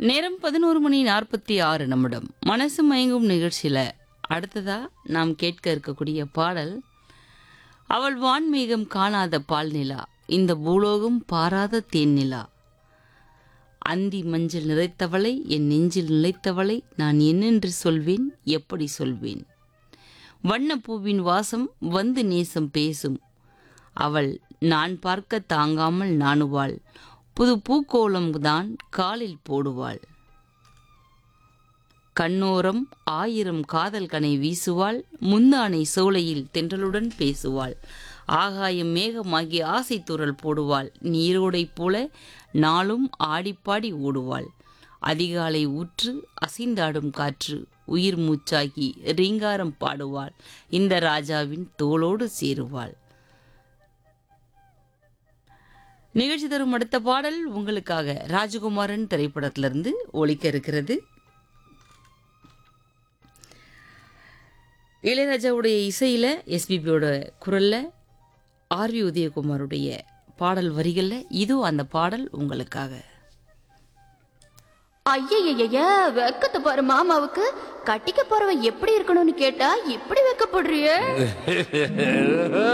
நேரம் பதினோரு மணி நாற்பத்தி ஆறு நிமிடம் மனசு மயங்கும் நிகழ்ச்சியில் அடுத்ததா நாம் கேட்க இருக்கக்கூடிய பாடல் அவள் வான்மேகம் காணாத பால் நிலா இந்த பூலோகம் பாராத தேன் நிலா அந்தி மஞ்சள் நிறைத்தவளை என் நெஞ்சில் நிலைத்தவளை நான் என்னென்று சொல்வேன் எப்படி சொல்வேன் வண்ணப்பூவின் வாசம் வந்து நேசம் பேசும் அவள் நான் பார்க்க தாங்காமல் நாணுவாள் புது பூக்கோலம் தான் காலில் போடுவாள் கண்ணோரம் ஆயிரம் காதல் கனை வீசுவாள் முந்தானை சோலையில் தென்றலுடன் பேசுவாள் ஆகாயம் மேகமாகி ஆசை துரல் போடுவாள் நீரோடை போல நாளும் ஆடிப்பாடி ஓடுவாள் அதிகாலை ஊற்று அசைந்தாடும் காற்று உயிர் மூச்சாகி ரீங்காரம் பாடுவாள் இந்த ராஜாவின் தோளோடு சேருவாள் நிகழ்ச்சி தரும் அடுத்த பாடல் உங்களுக்காக ராஜகுமாரன் திரைப்படத்திலிருந்து ஒலிக்க இருக்கிறது இளையராஜாவுடைய இசையில் எஸ்பிபியோட குரலில் ஆர்வி உதயகுமாருடைய பாடல் வரிகளில் இதோ அந்த பாடல் உங்களுக்காக ஐயய்யய்ய வெக்கத்தை பாரு மாமாவுக்கு கட்டிக்க போறவன் எப்படி இருக்கணும்னு கேட்டா இப்படி வெக்கப்படுறியே